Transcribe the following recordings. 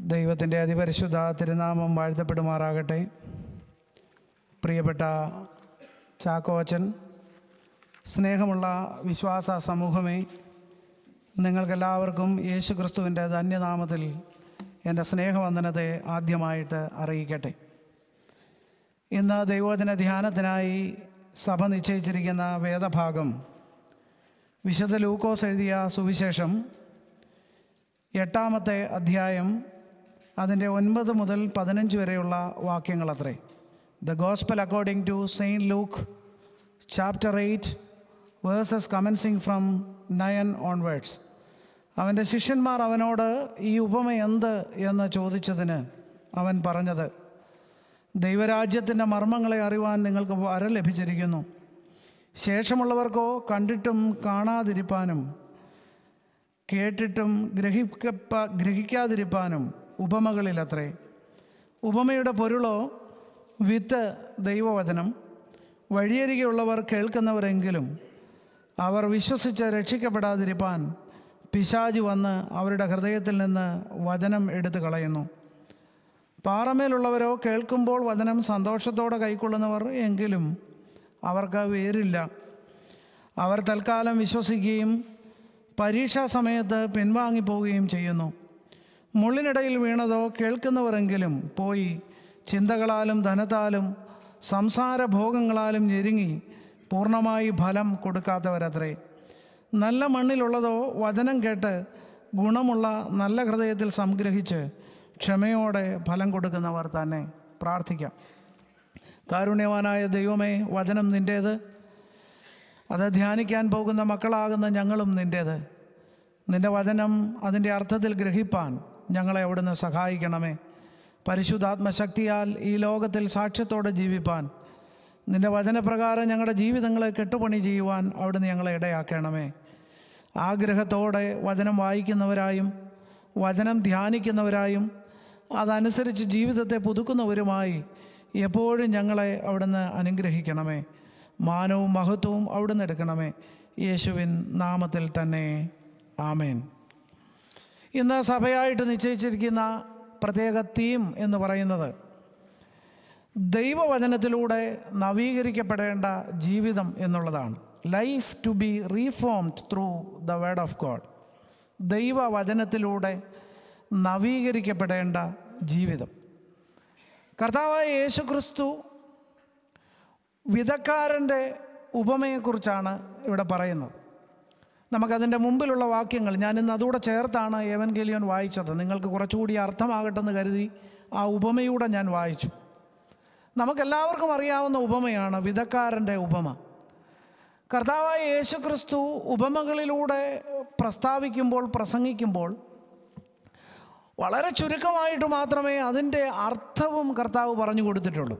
ദൈവത്തിൻ്റെ അതിപരിശുദ്ധ തിരുനാമം വാഴ്ത്തപ്പെടുമാറാകട്ടെ പ്രിയപ്പെട്ട ചാക്കോച്ചൻ സ്നേഹമുള്ള വിശ്വാസ സമൂഹമേ നിങ്ങൾക്കെല്ലാവർക്കും യേശു ക്രിസ്തുവിൻ്റെ ധന്യനാമത്തിൽ എൻ്റെ സ്നേഹവന്ദനത്തെ ആദ്യമായിട്ട് അറിയിക്കട്ടെ ഇന്ന് ദൈവോധന ധ്യാനത്തിനായി സഭ നിശ്ചയിച്ചിരിക്കുന്ന വേദഭാഗം വിശുദ്ധ ലൂക്കോസ് എഴുതിയ സുവിശേഷം എട്ടാമത്തെ അധ്യായം അതിൻ്റെ ഒൻപത് മുതൽ പതിനഞ്ച് വരെയുള്ള വാക്യങ്ങളത്രേ the gospel according to Saint Luke chapter eight verses commencing from nine onwards അവൻ്റെ ശിഷ്യന്മാർ അവനോട് ഈ ഉപമ എന്ത് എന്ന് ചോദിച്ചതിന് അവൻ പറഞ്ഞത് ദൈവരാജ്യത്തിൻ്റെ മർമ്മങ്ങളെ അറിവാൻ നിങ്ങൾക്ക് വരം ലഭിച്ചിരിക്കുന്നു ശേഷമുള്ളവർക്കോ കണ്ടിട്ടും കാണാതിരിപ്പാനും കേട്ടിട്ടും ഗ്രഹിക്കപ്പ ഗ്രഹിക്കാതിരിപ്പാനും ഉപമകളിലത്രേ ഉപമയുടെ പൊരുളോ വിത്ത് ദൈവവചനം വഴിയരികെയുള്ളവർ കേൾക്കുന്നവരെങ്കിലും അവർ വിശ്വസിച്ച് രക്ഷിക്കപ്പെടാതിരിപ്പാൻ പിശാജ് വന്ന് അവരുടെ ഹൃദയത്തിൽ നിന്ന് വചനം എടുത്തു കളയുന്നു പാറമേലുള്ളവരോ കേൾക്കുമ്പോൾ വചനം സന്തോഷത്തോടെ കൈക്കൊള്ളുന്നവർ എങ്കിലും അവർക്ക് വേരില്ല അവർ തൽക്കാലം വിശ്വസിക്കുകയും പരീക്ഷാ സമയത്ത് പിൻവാങ്ങിപ്പോവുകയും ചെയ്യുന്നു മുള്ളിനിടയിൽ വീണതോ കേൾക്കുന്നവരെങ്കിലും പോയി ചിന്തകളാലും ധനത്താലും സംസാരഭോഗങ്ങളാലും ഞെരുങ്ങി പൂർണ്ണമായി ഫലം കൊടുക്കാത്തവരത്രേ നല്ല മണ്ണിലുള്ളതോ വചനം കേട്ട് ഗുണമുള്ള നല്ല ഹൃദയത്തിൽ സംഗ്രഹിച്ച് ക്ഷമയോടെ ഫലം കൊടുക്കുന്നവർ തന്നെ പ്രാർത്ഥിക്കാം കാരുണ്യവാനായ ദൈവമേ വചനം നിൻ്റേത് അത് ധ്യാനിക്കാൻ പോകുന്ന മക്കളാകുന്ന ഞങ്ങളും നിൻ്റേത് നിൻ്റെ വചനം അതിൻ്റെ അർത്ഥത്തിൽ ഗ്രഹിപ്പാൻ ഞങ്ങളെ അവിടുന്ന് സഹായിക്കണമേ പരിശുദ്ധാത്മശക്തിയാൽ ഈ ലോകത്തിൽ സാക്ഷ്യത്തോടെ ജീവിപ്പാൻ നിൻ്റെ വചനപ്രകാരം ഞങ്ങളുടെ ജീവിതങ്ങളെ കെട്ടുപണി ചെയ്യുവാൻ അവിടുന്ന് ഞങ്ങളെ ഇടയാക്കണമേ ആഗ്രഹത്തോടെ വചനം വായിക്കുന്നവരായും വചനം ധ്യാനിക്കുന്നവരായും അതനുസരിച്ച് ജീവിതത്തെ പുതുക്കുന്നവരുമായി എപ്പോഴും ഞങ്ങളെ അവിടുന്ന് അനുഗ്രഹിക്കണമേ മാനവും മഹത്വവും അവിടുന്ന് എടുക്കണമേ യേശുവിൻ നാമത്തിൽ തന്നെ ആമേൻ ഇന്ന് സഭയായിട്ട് നിശ്ചയിച്ചിരിക്കുന്ന പ്രത്യേക തീം എന്ന് പറയുന്നത് ദൈവവചനത്തിലൂടെ നവീകരിക്കപ്പെടേണ്ട ജീവിതം എന്നുള്ളതാണ് life to be reformed through the word of God ദൈവവചനത്തിലൂടെ നവീകരിക്കപ്പെടേണ്ട ജീവിതം കർത്താവായ യേശു ക്രിസ്തു വിധക്കാരൻ്റെ ഉപമയെക്കുറിച്ചാണ് ഇവിടെ പറയുന്നത് നമുക്കതിൻ്റെ മുമ്പിലുള്ള വാക്യങ്ങൾ ഞാനിന്ന് അതുകൂടെ ചേർത്താണ് ഏവൻഗേലിയോൻ വായിച്ചത് നിങ്ങൾക്ക് കുറച്ചുകൂടി അർത്ഥമാകട്ടെന്ന് കരുതി ആ ഉപമയൂടെ ഞാൻ വായിച്ചു നമുക്കെല്ലാവർക്കും അറിയാവുന്ന ഉപമയാണ് വിധക്കാരൻ്റെ ഉപമ കർത്താവായ യേശു ക്രിസ്തു ഉപമകളിലൂടെ പ്രസ്താവിക്കുമ്പോൾ പ്രസംഗിക്കുമ്പോൾ വളരെ ചുരുക്കമായിട്ട് മാത്രമേ അതിൻ്റെ അർത്ഥവും കർത്താവ് പറഞ്ഞു കൊടുത്തിട്ടുള്ളൂ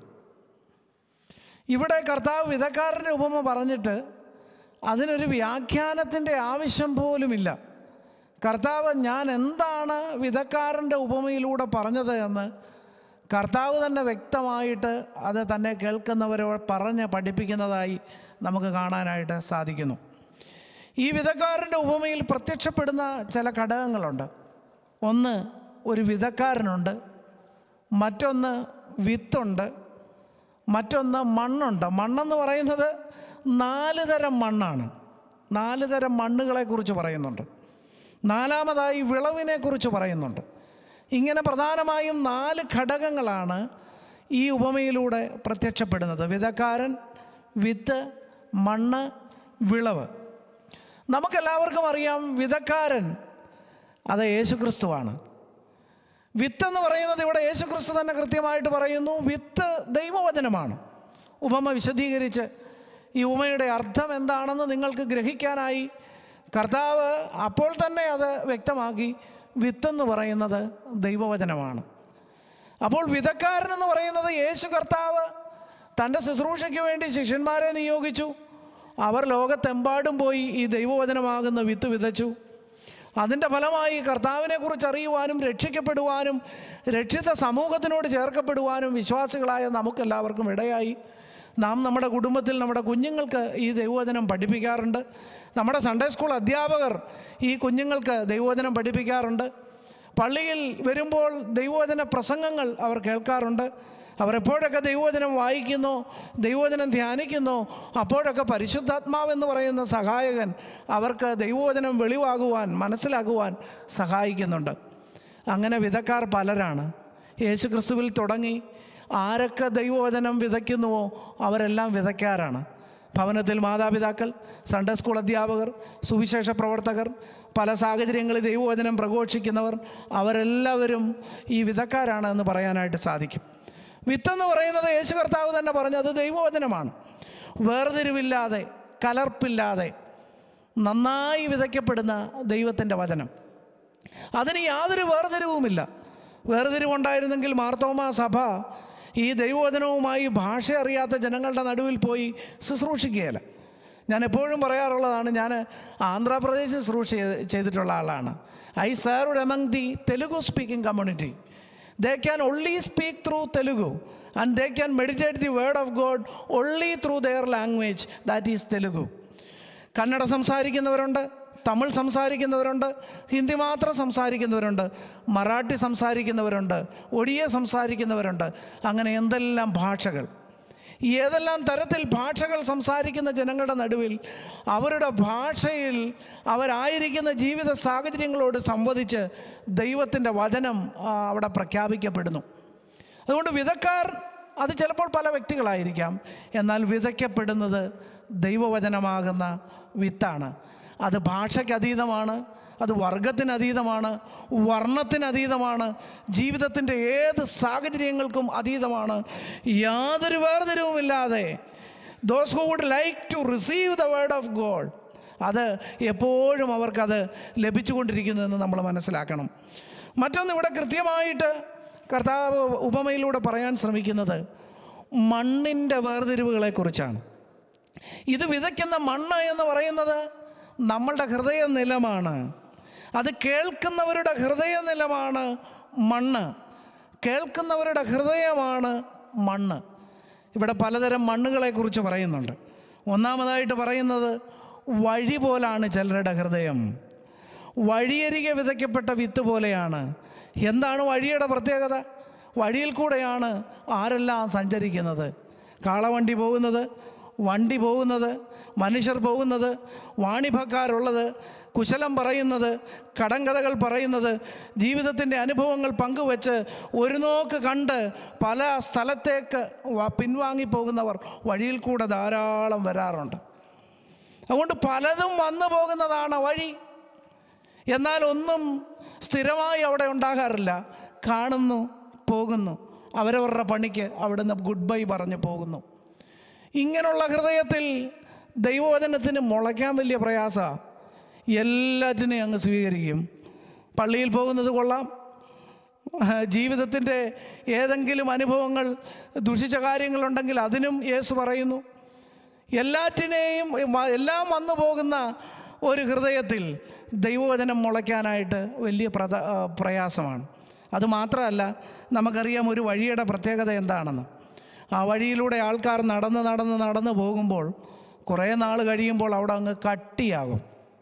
ഇവിടെ കർത്താവ് വിധക്കാരൻ്റെ ഉപമ പറഞ്ഞിട്ട് അതിനൊരു വ്യാഖ്യാനത്തിൻ്റെ ആവശ്യം പോലുമില്ല കർത്താവ് ഞാൻ എന്താണ് വിധക്കാരൻ്റെ ഉപമയിലൂടെ പറഞ്ഞത് എന്ന് കർത്താവ് തന്നെ വ്യക്തമായിട്ട് അത് തന്നെ കേൾക്കുന്നവരോ പറഞ്ഞ് പഠിപ്പിക്കുന്നതായി നമുക്ക് കാണാനായിട്ട് സാധിക്കുന്നു ഈ വിധക്കാരൻ്റെ ഉപമയിൽ പ്രത്യക്ഷപ്പെടുന്ന ചില ഘടകങ്ങളുണ്ട് ഒന്ന് ഒരു വിധക്കാരനുണ്ട് മറ്റൊന്ന് വിത്തുണ്ട് മറ്റൊന്ന് മണ്ണുണ്ട് മണ്ണെന്ന് പറയുന്നത് നാല് തരം മണ്ണാണ് നാല് തരം മണ്ണുകളെക്കുറിച്ച് പറയുന്നുണ്ട് നാലാമതായി വിളവിനെക്കുറിച്ച് പറയുന്നുണ്ട് ഇങ്ങനെ പ്രധാനമായും നാല് ഘടകങ്ങളാണ് ഈ ഉപമയിലൂടെ പ്രത്യക്ഷപ്പെടുന്നത് വിധക്കാരൻ വിത്ത് മണ്ണ് വിളവ് നമുക്കെല്ലാവർക്കും അറിയാം വിധക്കാരൻ അത് യേശുക്രിസ്തുവാണ് വിത്തെന്ന് പറയുന്നത് ഇവിടെ യേശുക്രിസ്തു തന്നെ കൃത്യമായിട്ട് പറയുന്നു വിത്ത് ദൈവവചനമാണ് ഉപമ വിശദീകരിച്ച് ഈ ഉപമയുടെ അർത്ഥം എന്താണെന്ന് നിങ്ങൾക്ക് ഗ്രഹിക്കാനായി കർത്താവ് അപ്പോൾ തന്നെ അത് വ്യക്തമാക്കി വിത്തെന്ന് പറയുന്നത് ദൈവവചനമാണ് അപ്പോൾ വിധക്കാരൻ എന്ന് പറയുന്നത് യേശു കർത്താവ് തൻ്റെ ശുശ്രൂഷയ്ക്ക് വേണ്ടി ശിഷ്യന്മാരെ നിയോഗിച്ചു അവർ ലോകത്തെമ്പാടും പോയി ഈ ദൈവവചനമാകുന്ന വിത്ത് വിതച്ചു അതിൻ്റെ ഫലമായി കർത്താവിനെ കുറിച്ച് അറിയുവാനും രക്ഷിക്കപ്പെടുവാനും രക്ഷിത സമൂഹത്തിനോട് ചേർക്കപ്പെടുവാനും വിശ്വാസികളായ നമുക്കെല്ലാവർക്കും ഇടയായി നാം നമ്മുടെ കുടുംബത്തിൽ നമ്മുടെ കുഞ്ഞുങ്ങൾക്ക് ഈ ദൈവവചനം പഠിപ്പിക്കാറുണ്ട് നമ്മുടെ സൺഡേ സ്കൂൾ അധ്യാപകർ ഈ കുഞ്ഞുങ്ങൾക്ക് ദൈവവചനം പഠിപ്പിക്കാറുണ്ട് പള്ളിയിൽ വരുമ്പോൾ ദൈവവചന പ്രസംഗങ്ങൾ അവർ കേൾക്കാറുണ്ട് അവർ എപ്പോഴൊക്കെ ദൈവവചനം വായിക്കുന്നു ദൈവവചനം ധ്യാനിക്കുന്നു അപ്പോഴൊക്കെ പരിശുദ്ധാത്മാവെന്ന് പറയുന്ന സഹായകൻ അവർക്ക് ദൈവവചനം വെളിവാകുവാൻ മനസ്സിലാകുവാൻ സഹായിക്കുന്നുണ്ട് അങ്ങനെ വിധക്കാർ പലരാണ് യേശു ക്രിസ്തുവിൽ തുടങ്ങി ആരൊക്കെ ദൈവവചനം വിതയ്ക്കുന്നുവോ അവരെല്ലാം വിതയ്ക്കാറാണ് ഭവനത്തിൽ മാതാപിതാക്കൾ സൺഡേ സ്കൂൾ അധ്യാപകർ സുവിശേഷ പ്രവർത്തകർ പല സാഹചര്യങ്ങളിൽ ദൈവവചനം പ്രഘോഷിക്കുന്നവർ അവരെല്ലാവരും ഈ വിധക്കാരാണ് എന്ന് പറയാനായിട്ട് സാധിക്കും വിത്തെന്ന് പറയുന്നത് യേശു കർത്താവ് തന്നെ പറഞ്ഞത് ദൈവവചനമാണ് വേർതിരിവില്ലാതെ കലർപ്പില്ലാതെ നന്നായി വിതയ്ക്കപ്പെടുന്ന ദൈവത്തിൻ്റെ വചനം അതിന് യാതൊരു വേർതിരിവുമില്ല വേർതിരിവുണ്ടായിരുന്നെങ്കിൽ മാർത്തോമാ സഭ ഈ ദൈവവചനവുമായി ഭാഷ അറിയാത്ത ജനങ്ങളുടെ നടുവിൽ പോയി ശുശ്രൂഷിക്കുകയില്ല ഞാൻ എപ്പോഴും പറയാറുള്ളതാണ് ഞാൻ ആന്ധ്രാപ്രദേശ് ശുശ്രൂഷ ചെയ്ത് ചെയ്തിട്ടുള്ള ആളാണ് I served among the Telugu speaking community they can only speak through Telugu and they can meditate the word of God only through their language that is Telugu Kannada സംസാരിക്കുന്നവരുണ്ട് തമിഴ് സംസാരിക്കുന്നവരുണ്ട് ഹിന്ദി മാത്രം സംസാരിക്കുന്നവരുണ്ട് മറാഠി സംസാരിക്കുന്നവരുണ്ട് ഒഡിയ സംസാരിക്കുന്നവരുണ്ട് അങ്ങനെ എന്തെല്ലാം ഭാഷകൾ ഏതെല്ലാം തരത്തിൽ ഭാഷകൾ സംസാരിക്കുന്ന ജനങ്ങളുടെ നടുവിൽ അവരുടെ ഭാഷയിൽ അവരായിരിക്കുന്ന ജീവിത സാഹചര്യങ്ങളോട് സംവദിച്ച് ദൈവത്തിൻ്റെ വചനം ആ, അവിടെ പ്രഖ്യാപിക്കപ്പെടുന്നു അതുകൊണ്ട് വിതക്കാർ അത് ചിലപ്പോൾ പല വ്യക്തികളായിരിക്കാം എന്നാൽ വിതയ്ക്കപ്പെടുന്നത് ദൈവവചനമാകുന്ന വിത്താണ് അത് ഭാഷയ്ക്ക് അതീതമാണ് അത് വർഗത്തിന് അതീതമാണ് വർണ്ണത്തിന് അതീതമാണ് ജീവിതത്തിൻ്റെ ഏത് സാഹചര്യങ്ങൾക്കും അതീതമാണ് യാതൊരു വേർതിരിവുമില്ലാതെ those who would like to receive the word of God അത് എപ്പോഴും അവർക്കത് ലഭിച്ചുകൊണ്ടിരിക്കുന്നു എന്ന് നമ്മൾ മനസ്സിലാക്കണം മറ്റൊന്ന് ഇവിടെ കൃത്യമായിട്ട് കർത്താവ് ഉപമയിലൂടെ പറയാൻ ശ്രമിക്കുന്നത് മണ്ണിൻ്റെ വേർതിരിവുകളെക്കുറിച്ചാണ് ഇത് വിതയ്ക്കുന്ന മണ്ണ് എന്ന് പറയുന്നത് നമ്മളുടെ ഹൃദയ നിലമാണ് അത് കേൾക്കുന്നവരുടെ ഹൃദയ നിലമാണ് മണ്ണ് കേൾക്കുന്നവരുടെ ഹൃദയമാണ് മണ്ണ് ഇവിടെ പലതരം മണ്ണുകളെക്കുറിച്ച് പറയുന്നുണ്ട് ഒന്നാമതായിട്ട് പറയുന്നത് വഴി പോലാണ് ചിലരുടെ ഹൃദയം വഴിയരികെ വിതയ്ക്കപ്പെട്ട വിത്ത് പോലെയാണ് എന്താണ് വഴിയുടെ പ്രത്യേകത വഴിയിൽ കൂടെയാണ് ആരെല്ലാം സഞ്ചരിക്കുന്നത് കാളവണ്ടി പോകുന്നത് വണ്ടി പോകുന്നത് മനുഷ്യർ പോകുന്നത് വാണിഭക്കാരുള്ളത് കുശലം പറയുന്നത് കടങ്കഥകൾ പറയുന്നത് ജീവിതത്തിൻ്റെ അനുഭവങ്ങൾ പങ്കുവെച്ച് ഒരു നോക്ക് കണ്ട് പല സ്ഥലത്തേക്ക് വ- പിൻവാങ്ങിപ്പോകുന്നവർ വഴിയിൽ കൂടെ ധാരാളം വരാറുണ്ട് അതുകൊണ്ട് പലതും വന്നു പോകുന്നതാണ് വഴി എന്നാൽ ഒന്നും സ്ഥിരമായി അവിടെ ഉണ്ടാകാറില്ല കാണുന്നു പോകുന്നു അവരവരുടെ പണിക്ക് അവിടുന്ന് ഗുഡ് ബൈ പറഞ്ഞ് പോകുന്നു ഇങ്ങനെയുള്ള ഹൃദയത്തിൽ ദൈവവചനത്തിന് മുളയ്ക്കാൻ വലിയ പ്രയാസമാണ് എല്ലാറ്റിനെയും അങ്ങ് സ്വീകരിക്കും പള്ളിയിൽ പോകുന്നത് കൊള്ളാം ജീവിതത്തിൻ്റെ ഏതെങ്കിലും അനുഭവങ്ങൾ ദുഷിച്ച കാര്യങ്ങളുണ്ടെങ്കിൽ അതിനും യേശു പറയുന്നു എല്ലാറ്റിനെയും വ- എല്ലാം വന്നു പോകുന്ന ഒരു ഹൃദയത്തിൽ ദൈവവചനം മുളയ്ക്കാനായിട്ട് വലിയ പ്രത ആ, പ്രയാസമാണ് അതുമാത്രമല്ല നമുക്കറിയാം ഒരു വഴിയുടെ പ്രത്യേകത എന്താണെന്ന് ആ വഴിയിലൂടെ ആൾക്കാർ നടന്ന് നടന്ന് നടന്ന് പോകുമ്പോൾ കുറേ നാൾ കഴിയുമ്പോൾ അവിടെ അങ്ങ് കട്ടിയാകും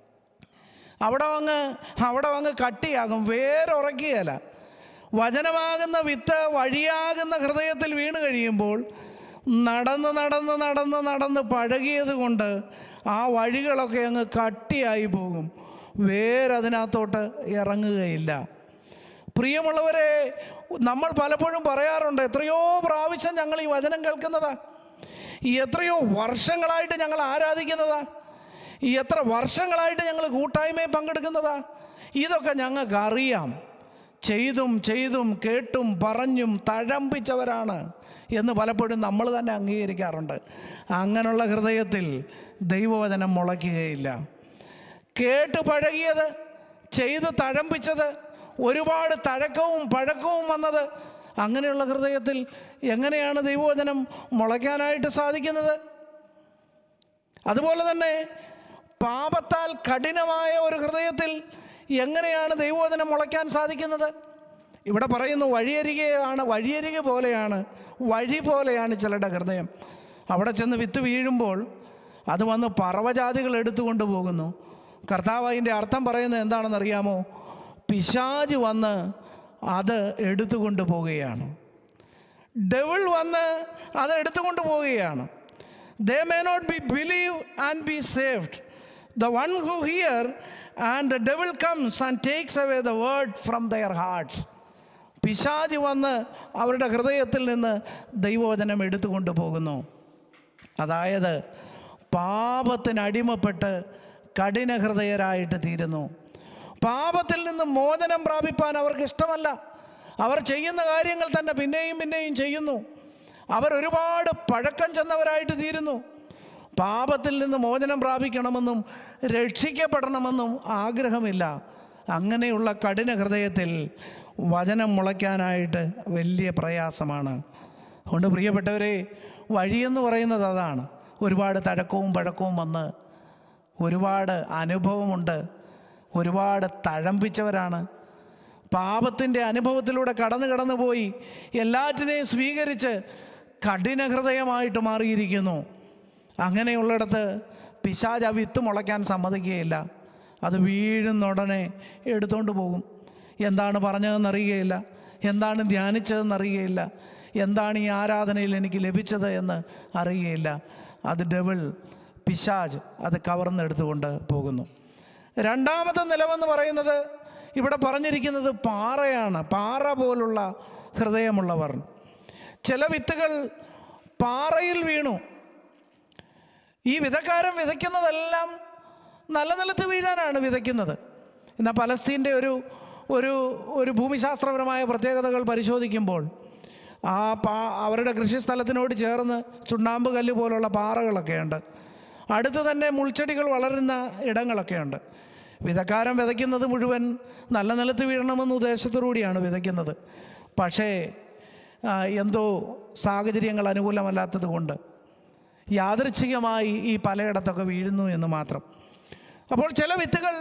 അവിടെ അങ്ങ് അവിടെ അങ്ങ് കട്ടിയാകും വേരുറക്കുകയില്ല വചനമാകുന്ന വിത്ത് വഴിയാകുന്ന ഹൃദയത്തിൽ വീണ് കഴിയുമ്പോൾ നടന്ന് നടന്ന് നടന്ന് നടന്ന് പഴകിയത് കൊണ്ട് ആ വഴികളൊക്കെ അങ്ങ് കട്ടിയായി പോകും വേരതിനകത്തോട്ട് ഇറങ്ങുകയില്ല പ്രിയമുള്ളവരെ നമ്മൾ പലപ്പോഴും പറയാറുണ്ട് എത്രയോ പ്രാവശ്യം ഞങ്ങൾ ഈ വചനം കേൾക്കുന്നതാ ഈ എത്രയോ വർഷങ്ങളായിട്ട് ഞങ്ങൾ ആരാധിക്കുന്നതാ ഈ എത്ര വർഷങ്ങളായിട്ട് ഞങ്ങൾ കൂട്ടായ്മയിൽ പങ്കെടുക്കുന്നതാ ഇതൊക്കെ ഞങ്ങൾക്ക് അറിയാം ചെയ്തും ചെയ്തും കേട്ടും പറഞ്ഞും തഴമ്പിച്ചവരാണ് എന്ന് പലപ്പോഴും നമ്മൾ തന്നെ അംഗീകരിക്കാറുണ്ട് അങ്ങനെയുള്ള ഹൃദയത്തിൽ ദൈവവചനം മുളയ്ക്കുകയില്ല കേട്ട് പഴകിയത് ചെയ്ത് തഴമ്പിച്ചത് ഒരുപാട് തഴക്കവും പഴക്കവും വന്നത് അങ്ങനെയുള്ള ഹൃദയത്തിൽ എങ്ങനെയാണ് ദൈവവചനം മുളയ്ക്കാനായിട്ട് സാധിക്കുന്നത് അതുപോലെ തന്നെ പാപത്താൽ കഠിനമായ ഒരു ഹൃദയത്തിൽ എങ്ങനെയാണ് ദൈവവചനം മുളയ്ക്കാൻ സാധിക്കുന്നത് ഇവിടെ പറയുന്നു വഴിയരികെയാണ് വഴിയരികെ പോലെയാണ് വഴി പോലെയാണ് ചിലരുടെ ഹൃദയം അവിടെ ചെന്ന് വിത്ത് വീഴുമ്പോൾ അത് വന്ന് പറവജാതികൾ എടുത്തുകൊണ്ട് പോകുന്നു കർത്താവ് അതിൻ്റെ അർത്ഥം പറയുന്നത് എന്താണെന്ന് അറിയാമോ പിശാജ് വന്ന് അത് എടുത്തുകൊണ്ട് പോവുകയാണ് ഡെവിൾ വന്ന് അത് എടുത്തുകൊണ്ട് പോവുകയാണ് they may not be believe and be saved the one who hear and the devil comes and takes away the word from their hearts പിശാജ് വന്ന് അവരുടെ ഹൃദയത്തിൽ നിന്ന് ദൈവവചനം എടുത്തുകൊണ്ട് പോകുന്നു അതായത് പാപത്തിന് അടിമപ്പെട്ട് കഠിന ഹൃദയരായിട്ട് തീരുന്നു പാപത്തിൽ നിന്ന് മോചനം പ്രാപിപ്പാൻ അവർക്ക് ഇഷ്ടമല്ല അവർ ചെയ്യുന്ന കാര്യങ്ങൾ തന്നെ പിന്നെയും പിന്നെയും ചെയ്യുന്നു അവർ ഒരുപാട് പഴക്കം ചെന്നവരായിട്ട് തീരുന്നു പാപത്തിൽ നിന്ന് മോചനം പ്രാപിക്കണമെന്നും രക്ഷിക്കപ്പെടണമെന്നും ആഗ്രഹമില്ല അങ്ങനെയുള്ള കഠിന ഹൃദയത്തിൽ വചനം മുളയ്ക്കാനായിട്ട് വലിയ പ്രയാസമാണ് അതുകൊണ്ട് പ്രിയപ്പെട്ടവരെ വഴിയെന്ന് പറയുന്നത് അതാണ് ഒരുപാട് തഴക്കവും പഴക്കവും വന്ന് ഒരുപാട് അനുഭവമുണ്ട് ഒരുപാട് തഴമ്പിച്ചവരാണ് പാപത്തിൻ്റെ അനുഭവത്തിലൂടെ കടന്നു കടന്നു പോയി എല്ലാറ്റിനെയും സ്വീകരിച്ച് കഠിന ഹൃദയമായിട്ട് മാറിയിരിക്കുന്നു അങ്ങനെയുള്ളിടത്ത് പിശാജ് ആ വിത്ത് മുളയ്ക്കാൻ സമ്മതിക്കുകയില്ല അത് വീഴുന്ന ഉടനെ എടുത്തുകൊണ്ട് പോകും എന്താണ് പറഞ്ഞതെന്ന് അറിയുകയില്ല എന്താണ് ധ്യാനിച്ചതെന്ന് അറിയുകയില്ല എന്താണ് ഈ ആരാധനയിൽ എനിക്ക് ലഭിച്ചത് എന്ന് അറിയുകയില്ല അത് ഡെവിൾ പിശാജ് അത് കവർന്നെടുത്തുകൊണ്ട് പോകുന്നു രണ്ടാമത്തെ നിലവെന്ന് പറയുന്നത് ഇവിടെ പറഞ്ഞിരിക്കുന്നത് പാറയാണ് പാറ പോലുള്ള ഹൃദയമുള്ളവർ ചില വിത്തുകൾ പാറയിൽ വീണു ഈ വിതക്കാരൻ വിതയ്ക്കുന്നതെല്ലാം നല്ല നിലത്ത് വീഴാനാണ് വിതയ്ക്കുന്നത് എന്നാൽ പലസ്തീൻ്റെ ഒരു ഒരു ഒരു ഭൂമിശാസ്ത്രപരമായ പ്രത്യേകതകൾ പരിശോധിക്കുമ്പോൾ ആ പാ അവരുടെ കൃഷിസ്ഥലത്തിനോട് ചേർന്ന് ചുണ്ണാമ്പ് കല്ല് പോലുള്ള പാറകളൊക്കെ ഉണ്ട് അടുത്ത് തന്നെ മുൾച്ചെടികൾ വളരുന്ന ഇടങ്ങളൊക്കെ ഉണ്ട് വിതക്കാരൻ വിതയ്ക്കുന്നത് മുഴുവൻ നല്ല നിലത്ത് വീഴണമെന്ന ഉദ്ദേശത്തോടുകൂടിയാണ് വിതയ്ക്കുന്നത് പക്ഷേ ആ, എന്തോ സാഹചര്യങ്ങൾ അനുകൂലമല്ലാത്തത് കൊണ്ട് യാദൃച്ഛികമായി ഈ പലയിടത്തൊക്കെ വീഴുന്നു എന്ന് മാത്രം അപ്പോൾ ചില വിത്തുകൾ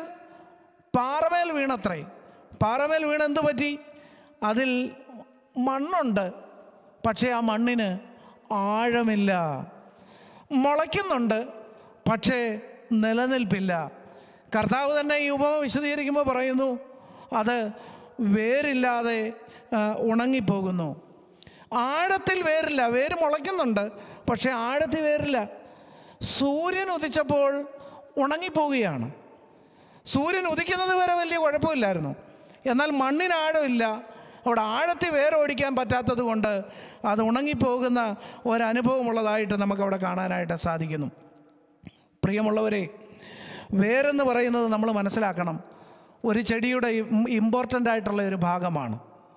പാറമേൽ വീണത്രേ പാറമേൽ വീണ് എന്ത് പറ്റി അതിൽ മണ്ണുണ്ട് പക്ഷേ ആ മണ്ണിന് ആഴമില്ല മുളയ്ക്കുന്നുണ്ട് പക്ഷേ നിലനിൽപ്പില്ല കർത്താവ് തന്നെ ഈ ഉപമ വിശദീകരിക്കുമ്പോൾ പറയുന്നു അത് വേരില്ലാതെ ആ, ഉണങ്ങിപ്പോകുന്നു ആഴത്തിൽ വേരില്ല വേര് മുളയ്ക്കുന്നുണ്ട് പക്ഷേ ആഴത്തിൽ വേരില്ല സൂര്യൻ ഉദിച്ചപ്പോൾ ഉണങ്ങിപ്പോവുകയാണ് സൂര്യൻ ഉദിക്കുന്നത് വരെ വലിയ കുഴപ്പമില്ലായിരുന്നു എന്നാൽ മണ്ണിന് ആഴമില്ല അവിടെ ആഴത്തിൽ വേരോടിക്കാൻ പറ്റാത്തത് കൊണ്ട് അത് ഉണങ്ങിപ്പോകുന്ന ഒരനുഭവമുള്ളതായിട്ട് നമുക്കവിടെ കാണാനായിട്ട് സാധിക്കുന്നു പ്രിയമുള്ളവരെ വേരെന്ന് പറയുന്നത് നമ്മൾ മനസ്സിലാക്കണം ഒരു ചെടിയുടെ ഇമ്പോർട്ടൻ്റ് ആയിട്ടുള്ള ഒരു ഭാഗമാണ്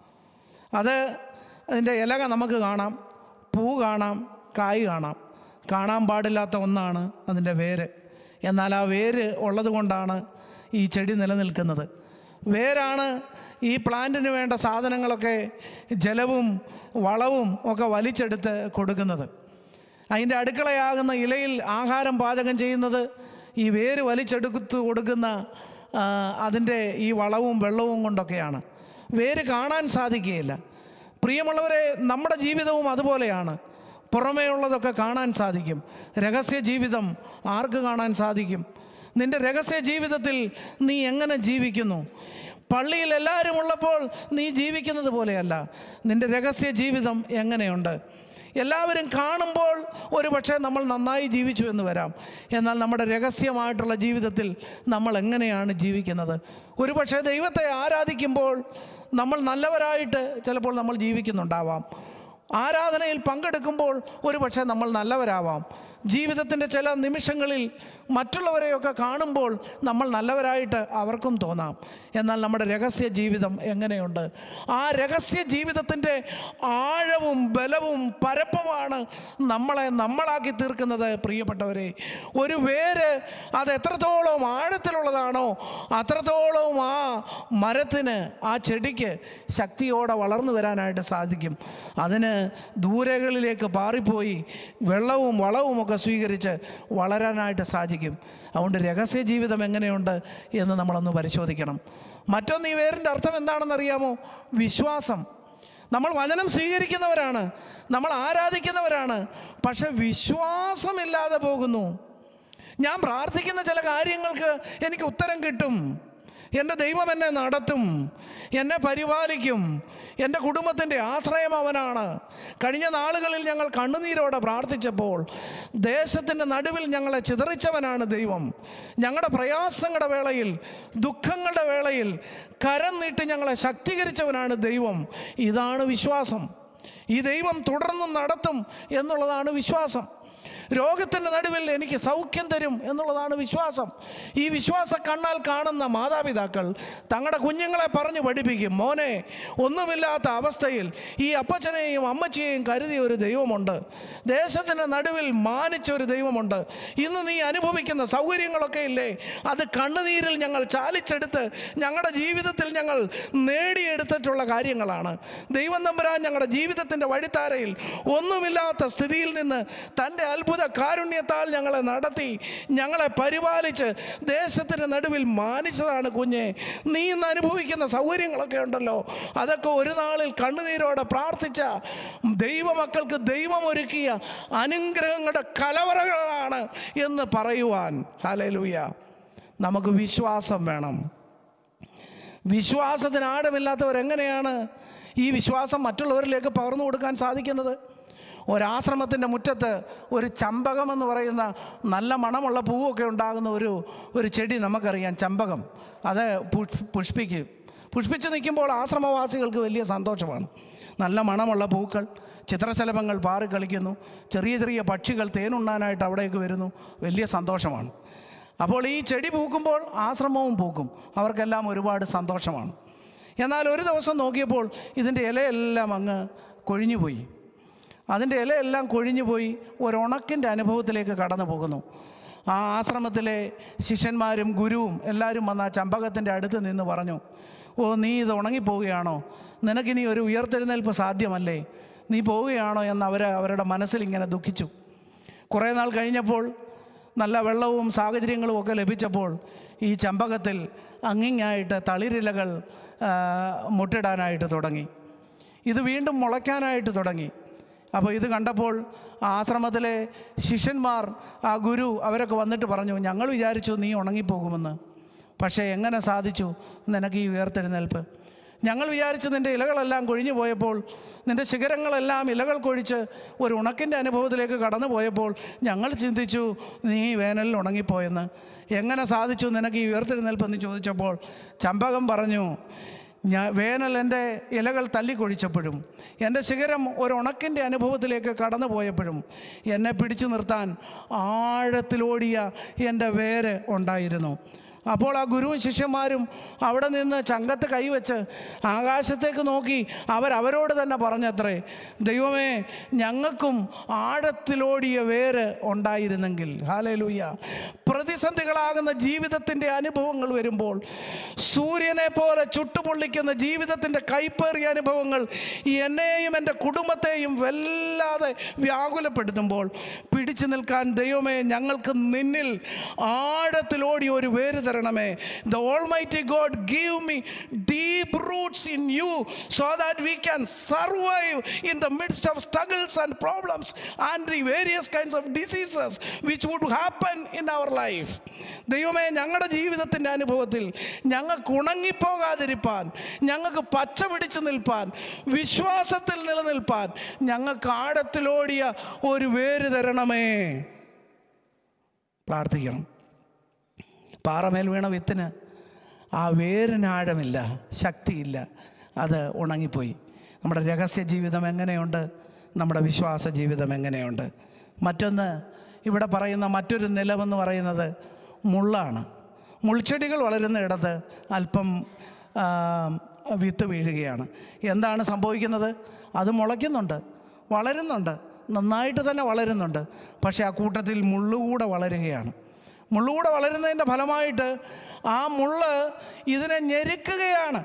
അത് അതിൻ്റെ ഇലക നമുക്ക് കാണാം പൂ കാണാം കായ് കാണാം കാണാൻ പാടില്ലാത്ത ഒന്നാണ് അതിൻ്റെ വേര് എന്നാൽ ആ വേര് ഉള്ളത് കൊണ്ടാണ് ഈ ചെടി നിലനിൽക്കുന്നത് വേരാണ് ഈ പ്ലാന്റിന് വേണ്ട സാധനങ്ങളൊക്കെ ജലവും വളവും ഒക്കെ വലിച്ചെടുത്ത് കൊടുക്കുന്നത് അതിൻ്റെ അടുക്കളയാകുന്ന ഇലയിൽ ആഹാരം പാചകം ചെയ്യുന്നത് ഈ വേര് വലിച്ചെടുത്ത് കൊടുക്കുന്ന ആ, അതിൻ്റെ ഈ വളവും വെള്ളവും കൊണ്ടൊക്കെയാണ് വേര് കാണാൻ സാധിക്കുകയില്ല പ്രിയമുള്ളവരെ നമ്മുടെ ജീവിതവും അതുപോലെയാണ് പുറമേ ഉള്ളതൊക്കെ കാണാൻ സാധിക്കും രഹസ്യ ജീവിതം ആർക്ക് കാണാൻ സാധിക്കും നിൻ്റെ രഹസ്യ ജീവിതത്തിൽ നീ എങ്ങനെ ജീവിക്കുന്നു പള്ളിയിൽ എല്ലാവരും ഉള്ളപ്പോൾ നീ ജീവിക്കുന്നത് പോലെയല്ല നിൻ്റെ രഹസ്യ ജീവിതം എങ്ങനെയുണ്ട് എല്ലാവരും കാണുമ്പോൾ ഒരു പക്ഷേ നമ്മൾ നന്നായി ജീവിച്ചു എന്ന് വരാം എന്നാൽ നമ്മുടെ രഹസ്യമായിട്ടുള്ള ജീവിതത്തിൽ നമ്മൾ എങ്ങനെയാണ് ജീവിക്കുന്നത് ഒരു പക്ഷേ ദൈവത്തെ ആരാധിക്കുമ്പോൾ നമ്മൾ നല്ലവരായിട്ട് ചിലപ്പോൾ നമ്മൾ ജീവിക്കുന്നുണ്ടാവാം ആരാധനയിൽ പങ്കെടുക്കുമ്പോൾ ഒരു പക്ഷേ നമ്മൾ നല്ലവരാവാം ജീവിതത്തിൻ്റെ ചില നിമിഷങ്ങളിൽ മറ്റുള്ളവരെയൊക്കെ കാണുമ്പോൾ നമ്മൾ നല്ലവരായിട്ട് അവർക്കും തോന്നാം എന്നാൽ നമ്മുടെ രഹസ്യ ജീവിതം എങ്ങനെയുണ്ട് ആ രഹസ്യ ജീവിതത്തിൻ്റെ ആഴവും ബലവും പരപ്പുമാണ് നമ്മളെ നമ്മളാക്കി തീർക്കുന്നത് പ്രിയപ്പെട്ടവരെ ഒരു വേര് അത് എത്രത്തോളം ആഴത്തിലുള്ളതാണോ അത്രത്തോളം ആ മരത്തിന് ആ ചെടിക്ക് ശക്തിയോടെ വളർന്നു വരാനായിട്ട് സാധിക്കും അതിന് ദൂരകളിലേക്ക് പാറിപ്പോയി വെള്ളവും വളവും ഒക്കെ സ്വീകരിച്ച് വളരാനായിട്ട് സാധിക്കും അതുകൊണ്ട് രഹസ്യ ജീവിതം എങ്ങനെയുണ്ട് എന്ന് നമ്മളൊന്ന് പരിശോധിക്കണം മറ്റൊന്ന് ഈ വേരിൻ്റെ അർത്ഥം എന്താണെന്നറിയാമോ വിശ്വാസം നമ്മൾ വചനം സ്വീകരിക്കുന്നവരാണ് നമ്മൾ ആരാധിക്കുന്നവരാണ് പക്ഷെ വിശ്വാസമില്ലാതെ പോകുന്നു ഞാൻ പ്രാർത്ഥിക്കുന്ന ചില കാര്യങ്ങൾക്ക് എനിക്ക് ഉത്തരം കിട്ടും എൻ്റെ ദൈവം എന്നെ നടത്തും എന്നെ പരിപാലിക്കും എൻ്റെ കുടുംബത്തിൻ്റെ ആശ്രയം അവനാണ് കഴിഞ്ഞ നാളുകളിൽ ഞങ്ങൾ കണ്ണുനീരോടെ പ്രാർത്ഥിച്ചപ്പോൾ ദേശത്തിൻ്റെ നടുവിൽ ഞങ്ങളെ ചിതറിച്ചവനാണ് ദൈവം ഞങ്ങളുടെ പ്രയാസങ്ങളുടെ വേളയിൽ ദുഃഖങ്ങളുടെ വേളയിൽ കരം നീട്ടി ഞങ്ങളെ ശക്തീകരിച്ചവനാണ് ദൈവം ഇതാണ് വിശ്വാസം ഈ ദൈവം തുടർന്നും നടത്തും എന്നുള്ളതാണ് വിശ്വാസം രോഗത്തിൻ്റെ നടുവിൽ എനിക്ക് സൗഖ്യം തരും എന്നുള്ളതാണ് വിശ്വാസം ഈ വിശ്വാസ കണ്ണാൽ കാണുന്ന മാതാപിതാക്കൾ തങ്ങളുടെ കുഞ്ഞുങ്ങളെ പറഞ്ഞു പഠിപ്പിക്കും മോനെ ഒന്നുമില്ലാത്ത അവസ്ഥയിൽ ഈ അപ്പച്ചനെയും അമ്മച്ചിയെയും കരുതിയ ഒരു ദൈവമുണ്ട് ദേശത്തിൻ്റെ നടുവിൽ മാനിച്ച ഒരു ദൈവമുണ്ട് ഇന്ന് നീ അനുഭവിക്കുന്ന സൗകര്യങ്ങളൊക്കെ ഇല്ലേ അത് കണ്ണുനീരിൽ ഞങ്ങൾ ചാലിച്ചെടുത്ത് ഞങ്ങളുടെ ജീവിതത്തിൽ ഞങ്ങൾ നേടിയെടുത്തിട്ടുള്ള കാര്യങ്ങളാണ് ദൈവം തമ്പുരാൻ ഞങ്ങളുടെ ജീവിതത്തിൻ്റെ വഴിത്താരയിൽ ഒന്നുമില്ലാത്ത സ്ഥിതിയിൽ നിന്ന് തൻ്റെ അത്ഭുത കാരുണ്യത്താൽ ഞങ്ങളെ നടത്തി ഞങ്ങളെ പരിപാലിച്ച് ദേശത്തിൻ്റെ നടുവിൽ മാനിച്ചതാണ് കുഞ്ഞെ നീ ഇന്ന് അനുഭവിക്കുന്ന സൗകര്യങ്ങളൊക്കെ ഉണ്ടല്ലോ അതൊക്കെ ഒരു നാളിൽ കണ്ണുനീരോടെ പ്രാർത്ഥിച്ച ദൈവമക്കൾക്ക് ദൈവം ഒരുക്കിയ അനുഗ്രഹങ്ങളുടെ കലവറകളാണ് എന്ന് പറയുവാൻ ഹലലൂയ നമുക്ക് വിശ്വാസം വേണം വിശ്വാസത്തിന് ആഴമില്ലാത്തവരെങ്ങനെയാണ് ഈ വിശ്വാസം മറ്റുള്ളവരിലേക്ക് പകർന്നു കൊടുക്കാൻ സാധിക്കുന്നത് ഒരാശ്രമത്തിൻ്റെ മുറ്റത്ത് ഒരു ചമ്പകം എന്ന് പറയുന്ന നല്ല മണമുള്ള പൂവൊക്കെ ഉണ്ടാകുന്ന ഒരു ഒരു ചെടി നമുക്കറിയാം ചമ്പകം അത് പുഷ് പുഷ്പിക്കും പുഷ്പിച്ച് നിൽക്കുമ്പോൾ ആശ്രമവാസികൾക്ക് വലിയ സന്തോഷമാണ് നല്ല മണമുള്ള പൂക്കൾ ചിത്രശലഭങ്ങൾ പാറി കളിക്കുന്നു ചെറിയ ചെറിയ പക്ഷികൾ തേനുണ്ണാനായിട്ട് അവിടേക്ക് വരുന്നു വലിയ സന്തോഷമാണ് അപ്പോൾ ഈ ചെടി പൂക്കുമ്പോൾ ആശ്രമവും പൂക്കും അവർക്കെല്ലാം ഒരുപാട് സന്തോഷമാണ് എന്നാൽ ഒരു ദിവസം നോക്കിയപ്പോൾ ഇതിൻ്റെ ഇലയെല്ലാം അങ്ങ് കൊഴിഞ്ഞുപോയി അതിൻ്റെ ഇലയെല്ലാം കൊഴിഞ്ഞു പോയി ഒരു ഉണക്കിൻ്റെ അനുഭവത്തിലേക്ക് കടന്നു പോകുന്നു ആ ആശ്രമത്തിലെ ശിഷ്യന്മാരും ഗുരുവും എല്ലാവരും വന്ന് ആ ചമ്പകത്തിൻ്റെ അടുത്ത് നിന്ന് പറഞ്ഞു ഓ നീ ഇത് ഉണങ്ങിപ്പോവുകയാണോ നിനക്കിനി ഒരു ഉയർത്തെഴുന്നേൽപ്പ് സാധ്യമല്ലേ നീ പോവുകയാണോ എന്ന് അവർ അവരുടെ മനസ്സിൽ ഇങ്ങനെ ദുഃഖിച്ചു കുറേ നാൾ കഴിഞ്ഞപ്പോൾ നല്ല വെള്ളവും സാഹചര്യങ്ങളും ഒക്കെ ലഭിച്ചപ്പോൾ ഈ ചമ്പകത്തിൽ അങ്ങിങ്ങായിട്ട് തളിരിലകൾ ആ, മുട്ടിടാനായിട്ട് തുടങ്ങി ഇത് വീണ്ടും മുളയ്ക്കാനായിട്ട് തുടങ്ങി അപ്പോൾ ഇത് കണ്ടപ്പോൾ ആ ആശ്രമത്തിലെ ശിഷ്യന്മാർ ആ ഗുരു അവരൊക്കെ വന്നിട്ട് പറഞ്ഞു ഞങ്ങൾ വിചാരിച്ചു നീ ഉണങ്ങിപ്പോകുമെന്ന് പക്ഷേ എങ്ങനെ സാധിച്ചു നിനക്ക് ഈ ഉയർത്തെഴുന്നേൽപ്പ് ഞങ്ങൾ വിചാരിച്ചു നിൻ്റെ ഇലകളെല്ലാം കൊഴിഞ്ഞു പോയപ്പോൾ നിൻ്റെ ശിഖരങ്ങളെല്ലാം ഇലകൾ കൊഴിച്ച് ഒരു ഉണക്കിൻ്റെ അനുഭവത്തിലേക്ക് കടന്നു പോയപ്പോൾ ഞങ്ങൾ ചിന്തിച്ചു നീ വേനലിൽ ഉണങ്ങിപ്പോയെന്ന് എങ്ങനെ സാധിച്ചു നിനക്ക് ഈ ഉയർത്തെഴുന്നേൽപ്പെന്ന് ചോദിച്ചപ്പോൾ ചമ്പകം പറഞ്ഞു ഞാൻ വേനൽ എൻ്റെ ഇലകൾ തല്ലിക്കൊഴിച്ചപ്പോഴും എൻ്റെ ശിഖരം ഒരു ഉണക്കിൻ്റെ അനുഭവത്തിലേക്ക് കടന്നു പോയപ്പോഴും എന്നെ പിടിച്ചു നിർത്താൻ ആഴത്തിലോടിയ എൻ്റെ വേര് ഉണ്ടായിരുന്നു അപ്പോൾ ആ ഗുരുവും ശിഷ്യന്മാരും അവിടെ നിന്ന് ചങ്കത്ത് കൈവച്ച് ആകാശത്തേക്ക് നോക്കി അവരവരോട് തന്നെ പറഞ്ഞത്രേ ദൈവമേ ഞങ്ങൾക്കും ആഴത്തിലോടിയ വേര് ഉണ്ടായിരുന്നെങ്കിൽ ഹാലലൂയ പ്രതിസന്ധികളാകുന്ന ജീവിതത്തിൻ്റെ അനുഭവങ്ങൾ വരുമ്പോൾ സൂര്യനെ പോലെ ചുട്ടുപൊള്ളിക്കുന്ന ജീവിതത്തിൻ്റെ കൈപ്പേറിയ അനുഭവങ്ങൾ എന്നെയും എൻ്റെ കുടുംബത്തെയും വല്ലാതെ വ്യാകുലപ്പെടുത്തുമ്പോൾ പിടിച്ചു നിൽക്കാൻ ദൈവമേ ഞങ്ങൾക്ക് നിന്നിൽ ആഴത്തിലോടി ഒരു വേര് തരണമേ the almighty God give me deep roots in you so that we can survive in the midst of struggles and problems and the various kinds of diseases which would happen in our life ദൈവമേ ഞങ്ങളുടെ ജീവിതത്തിൻ്റെ അനുഭവത്തിൽ ഞങ്ങൾക്ക് ഉണങ്ങിപ്പോകാതിരിപ്പാൻ ഞങ്ങൾക്ക് പച്ച പിടിച്ചു നിൽപ്പാൻ വിശ്വാസത്തിൽ നിലനിൽപ്പാൻ ഞങ്ങൾക്ക് ആഴത്തിലോടിയ ഒരു വേര് തരണമേ പ്രാർത്ഥിക്കണം പാറമേൽ വീണ വിത്തിന് ആ വേരിന് ആഴമില്ല ശക്തിയില്ല അത് ഉണങ്ങിപ്പോയി നമ്മുടെ രഹസ്യ ജീവിതം എങ്ങനെയുണ്ട് നമ്മുടെ വിശ്വാസ ജീവിതം എങ്ങനെയുണ്ട് മറ്റൊന്ന് ഇവിടെ പറയുന്ന മറ്റൊരു നിലവെന്ന് പറയുന്നത് മുള്ളാണ് മുൾച്ചെടികൾ വളരുന്ന ഇടത്ത് അല്പം ആ, വിത്ത് വീഴുകയാണ് എന്താണ് സംഭവിക്കുന്നത് അത് മുളയ്ക്കുന്നുണ്ട് വളരുന്നുണ്ട് നന്നായിട്ട് തന്നെ വളരുന്നുണ്ട് പക്ഷേ ആ കൂട്ടത്തിൽ മുള്ളുകൂടെ വളരുകയാണ് മുള്ളുകൂടെ വളരുന്നതിൻ്റെ ഫലമായിട്ട് ആ മുള്ള് ഇതിനെ ഞെരുക്കുകയാണ്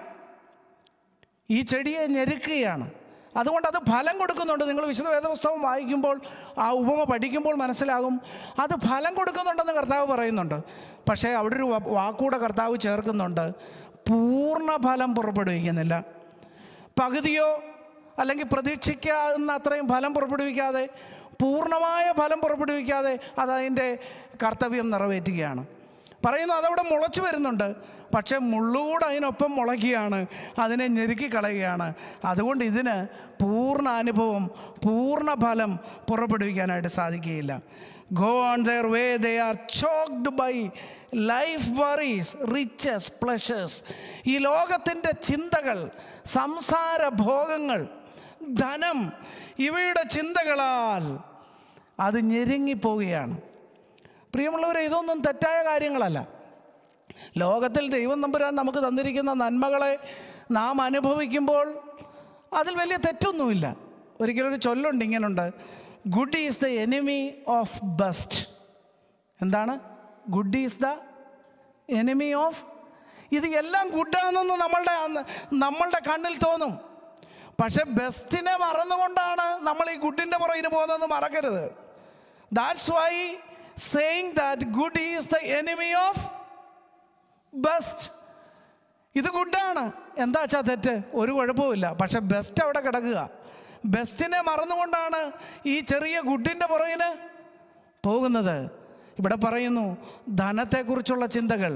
ഈ ചെടിയെ ഞെരുക്കുകയാണ് അതുകൊണ്ട് അത് ഫലം കൊടുക്കുന്നുണ്ട് നിങ്ങൾ വിശുദ്ധ വേദപുസ്തകം വായിക്കുമ്പോൾ ആ ഉപമ പഠിക്കുമ്പോൾ മനസ്സിലാകും അത് ഫലം കൊടുക്കുന്നുണ്ടെന്ന് കർത്താവ് പറയുന്നുണ്ട് പക്ഷേ അവിടെ ഒരു വാ- വാക്കൂടെ കർത്താവ് ചേർക്കുന്നുണ്ട് പൂർണ്ണ ഫലം പുറപ്പെടുവിക്കുന്നില്ല പകുതിയോ അല്ലെങ്കിൽ പ്രതീക്ഷിക്കാവുന്ന അത്രയും ഫലം പുറപ്പെടുവിക്കാതെ പൂർണ്ണമായ ഫലം പുറപ്പെടുവിക്കാതെ അത് അതിൻ്റെ കർത്തവ്യം നിറവേറ്റുകയാണ് പറയുന്നു അതവിടെ മുളച്ചു വരുന്നുണ്ട് പക്ഷെ മുള്ളുകൂടെ അതിനൊപ്പം മുളയ്ക്കുകയാണ് അതിനെ ഞെരുക്കി കളയുകയാണ് അതുകൊണ്ട് ഇതിന് പൂർണ്ണ അനുഭവം പൂർണ്ണ ഫലം പുറപ്പെടുവിക്കാനായിട്ട് സാധിക്കുകയില്ല go on their way they are choked by life worries riches pleasures ഈ ലോകത്തിൻ്റെ ചിന്തകൾ സംസാര ഭോഗങ്ങൾ ധനം ഇവയുടെ ചിന്തകളാൽ അത് ഞെരുങ്ങിപ്പോവുകയാണ് പ്രിയമുള്ളവരെ ഇതൊന്നും തെറ്റായ കാര്യങ്ങളല്ല ലോകത്തിൽ ദൈവം നമ്പുരാൻ നമുക്ക് തന്നിരിക്കുന്ന നന്മകളെ നാം അനുഭവിക്കുമ്പോൾ അതിൽ വലിയ തെറ്റൊന്നുമില്ല ഒരിക്കലും ഒരു ചൊല്ലുണ്ട് ഇങ്ങനുണ്ട് good is the enemy of best എന്താണ് good is the enemy of ഇത് എല്ലാം ഗുഡാണെന്ന് നമ്മളുടെ അന്ന് നമ്മളുടെ കണ്ണിൽ തോന്നും പക്ഷെ ബെസ്റ്റിനെ മറന്നുകൊണ്ടാണ് നമ്മൾ ഈ ഗുഡിൻ്റെ പുറകിന് പോകുന്നതെന്ന് മറക്കരുത് that's why saying that good is the enemy of best ഇത് ഗുഡാണ് എന്താ വെച്ചാൽ തെറ്റ് ഒരു കുഴപ്പമില്ല പക്ഷെ ബെസ്റ്റ് അവിടെ കിടക്കുക ബെസ്റ്റിനെ മറന്നുകൊണ്ടാണ് ഈ ചെറിയ ഗുഡിൻ്റെ പുറകിന് പോകുന്നത് ഇവിടെ പറയുന്നു ധനത്തെക്കുറിച്ചുള്ള ചിന്തകൾ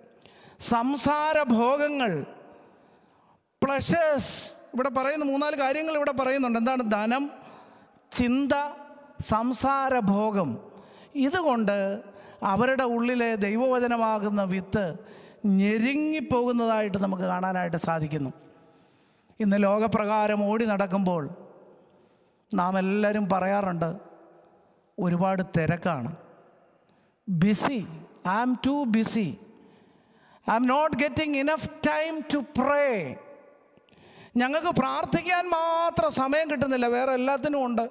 സംസാര ഭോഗങ്ങൾ പ്ലഷേഴ്സ് ഇവിടെ പറയുന്നു മൂന്നാല് കാര്യങ്ങൾ ഇവിടെ പറയുന്നുണ്ട് എന്താണ് ധനം ചിന്ത സംസാര ഭോഗം ഇതുകൊണ്ട് അവരുടെ ഉള്ളിലെ ദൈവവചനമാകുന്ന വിത്ത് ഞെരുങ്ങിപ്പോകുന്നതായിട്ട് നമുക്ക് കാണാനായിട്ട് സാധിക്കുന്നു ഇന്ന് ലോകപ്രകാരം ഓടി നടക്കുമ്പോൾ നാം എല്ലാവരും പറയാറുണ്ട് ഒരുപാട് തിരക്കാണ് busy I am too busy I am not getting enough time to pray ഞങ്ങൾക്ക് പ്രാർത്ഥിക്കാൻ മാത്രം സമയം കിട്ടുന്നില്ല വേറെ എല്ലാത്തിനും ഉണ്ട്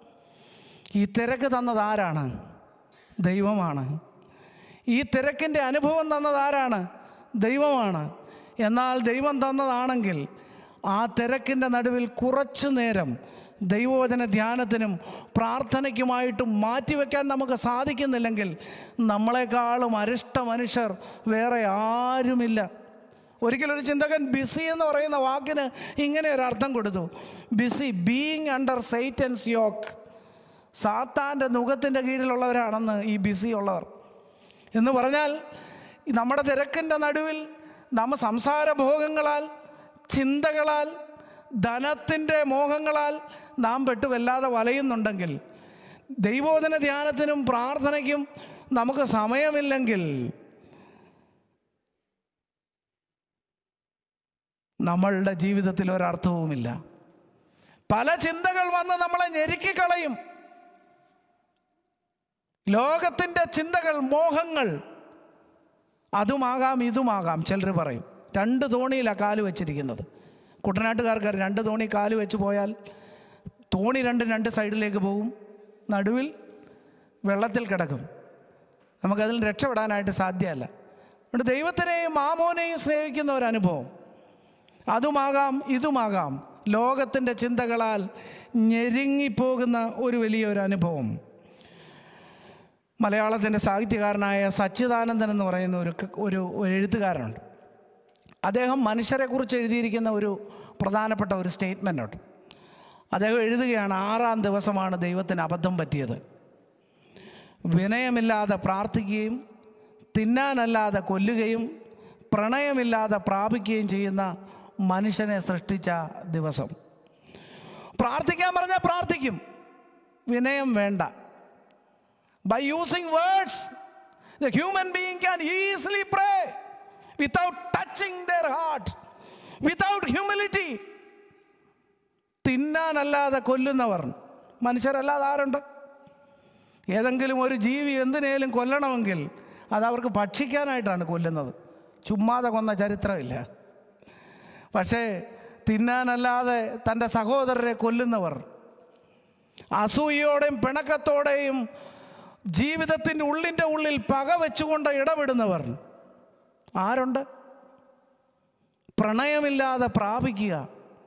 ഈ തിരക്ക് തന്നത് ആരാണ് ദൈവമാണ് ഈ തിരക്കിൻ്റെ അനുഭവം തന്നത് ആരാണ് ദൈവമാണ് എന്നാൽ ദൈവം തന്നതാണെങ്കിൽ ആ തിരക്കിൻ്റെ നടുവിൽ കുറച്ചു നേരം ദൈവവചന ധ്യാനത്തിനും പ്രാർത്ഥനയ്ക്കുമായിട്ട് മാറ്റിവെക്കാൻ നമുക്ക് സാധിക്കുന്നില്ലെങ്കിൽ നമ്മളെക്കാളും അരിഷ്ട മനുഷ്യർ വേറെ ആരുമില്ല ഒരിക്കലൊരു ചിന്തകൻ ബിസി എന്ന് പറയുന്ന വാക്കിന് ഇങ്ങനെ ഒരു അർത്ഥം കൊടുത്തു busy being under Satan's yoke സാത്താൻ്റെ മുഖത്തിൻ്റെ കീഴിലുള്ളവരാണെന്ന് ഈ ബിസി ഉള്ളവർ എന്ന് പറഞ്ഞാൽ ഈ നമ്മുടെ തിരക്കിൻ്റെ നടുവിൽ നമ്മ സംസാരഭോഗങ്ങളാൽ ചിന്തകളാൽ ധനത്തിൻ്റെ മോഹങ്ങളാൽ നാം പെട്ട് വല്ലാതെ വലയുന്നുണ്ടെങ്കിൽ ദൈവോധന ധ്യാനത്തിനും പ്രാർത്ഥനയ്ക്കും നമുക്ക് സമയമില്ലെങ്കിൽ നമ്മളുടെ ജീവിതത്തിൽ ഒരർത്ഥവുമില്ല പല ചിന്തകൾ വന്ന് നമ്മളെ ഞെരുക്കിക്കളയും ലോകത്തിൻ്റെ ചിന്തകൾ മോഹങ്ങൾ അതുമാകാം ഇതുമാകാം ചിലർ പറയും രണ്ട് തോണിയിലാണ് കാല് വെച്ചിരിക്കുന്നത് കുട്ടനാട്ടുകാർക്ക് രണ്ട് തോണി കാല് വെച്ച് പോയാൽ തോണി രണ്ടും രണ്ട് സൈഡിലേക്ക് പോകും നടുവിൽ വെള്ളത്തിൽ കിടക്കും നമുക്കതിൽ രക്ഷപ്പെടാനായിട്ട് സാധ്യമല്ല അതുകൊണ്ട് ദൈവത്തിനെയും മാമോനെയും സ്നേഹിക്കുന്ന ഒരു അനുഭവം അതുമാകാം ഇതുമാകാം ലോകത്തിൻ്റെ ചിന്തകളാൽ ഞെരുങ്ങിപ്പോകുന്ന ഒരു വലിയൊരു അനുഭവം മലയാളത്തിൻ്റെ സാഹിത്യകാരനായ സച്ചിദാനന്ദൻ എന്ന് പറയുന്ന ഒരു ക- ഒരു ഒരു എഴുത്തുകാരനുണ്ട് അദ്ദേഹം മനുഷ്യരെക്കുറിച്ച് എഴുതിയിരിക്കുന്ന ഒരു പ്രധാനപ്പെട്ട ഒരു സ്റ്റേറ്റ്മെൻ്റ് ഉണ്ട് അദ്ദേഹം എഴുതുകയാണ് ആറാം ദിവസമാണ് ദൈവത്തിന് അബദ്ധം പറ്റിയത് വിനയമില്ലാതെ പ്രാർത്ഥിക്കുകയും തിന്നാനല്ലാതെ കൊല്ലുകയും പ്രണയമില്ലാതെ പ്രാപിക്കുകയും ചെയ്യുന്ന മനുഷ്യനെ സൃഷ്ടിച്ച ദിവസം പ്രാർത്ഥിക്കാൻ പറഞ്ഞാൽ പ്രാർത്ഥിക്കും വിനയം വേണ്ട by using words the human being can easily pray without touching their heart without humility തിന്നാനല്ലാതെ കൊല്ലുന്നവർ മനുഷ്യരല്ലാതെ ആരുണ്ട് ഏതെങ്കിലും ഒരു ജീവി എന്തിനേലും കൊല്ലണമെങ്കിൽ അത് അവർക്ക് ഭക്ഷിക്കാനായിട്ടാണ് കൊല്ലുന്നത് ചുമ്മാതെ കൊന്ന ചരിത്രമില്ല പക്ഷേ തിന്നാനല്ലാതെ തൻ്റെ സഹോദരരെ കൊല്ലുന്നവർ അസൂയയോടെയും പിണക്കത്തോടെയും ജീവിതത്തിൻ്റെ ഉള്ളിൻ്റെ ഉള്ളിൽ പക വെച്ചുകൊണ്ട് ഇടപെടുന്നവർ ആരുണ്ട് പ്രണയമില്ലാതെ പ്രാപിക്കുക